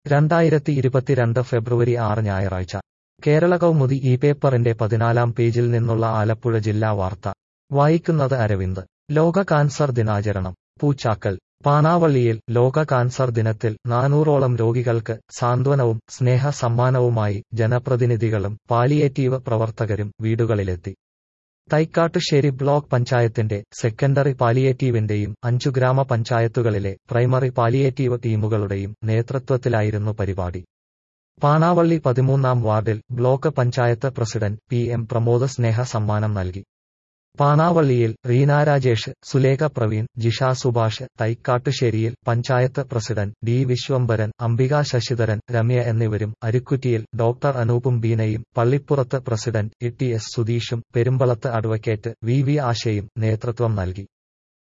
രണ്ടായിരത്തി ഇരുപത്തിരണ്ട് ഫെബ്രുവരി ആറ് ഞായറാഴ്ച കേരള കൗമുദി ഈ പേപ്പറിന്റെ പതിനാലാം പേജിൽ നിന്നുള്ള ആലപ്പുഴ ജില്ലാ വാർത്ത വായിക്കുന്നത് അരവിന്ദ് ലോക കാൻസർ ദിനാചരണം പൂച്ചാക്കൽ പാണാവള്ളിയിൽ ലോക കാൻസർ ദിനത്തിൽ നാനൂറോളം രോഗികൾക്ക് സാന്ത്വനവും സ്നേഹ സമ്മാനവുമായി ജനപ്രതിനിധികളും പാലിയേറ്റീവ് പ്രവർത്തകരും വീടുകളിലെത്തി തൈക്കാട്ടുശ്ശേരി ബ്ലോക്ക് പഞ്ചായത്തിന്റെ സെക്കൻഡറി പാലിയേറ്റീവിന്റെയും അഞ്ചു ഗ്രാമപഞ്ചായത്തുകളിലെ പ്രൈമറി പാലിയേറ്റീവ് ടീമുകളുടെയും നേതൃത്വത്തിലായിരുന്നു പരിപാടി പാണാവള്ളി പതിമൂന്നാം വാർഡിൽ block panchayat president P M Pramod സ്നേഹ സമ്മാനം നൽകി പാണാവള്ളിയിൽ റീന രാജേഷ് സുലേഖ പ്രവീൺ ജിഷ സുഭാഷ് തൈക്കാട്ടുശ്ശേരിയിൽ പഞ്ചായത്ത് പ്രസിഡന്റ് ഡി വിശ്വംഭരൻ അംബിക ശശിധരൻ രമ്യ എന്നിവരും അരുക്കുറ്റിയിൽ ഡോക്ടർ അനൂപും ബീനയും പള്ളിപ്പുറത്ത് പ്രസിഡന്റ് ഇ ടി എസ് സുധീഷും പെരുമ്പളത്ത് അഡ്വക്കേറ്റ് വി വി ആശയും നേതൃത്വം നൽകി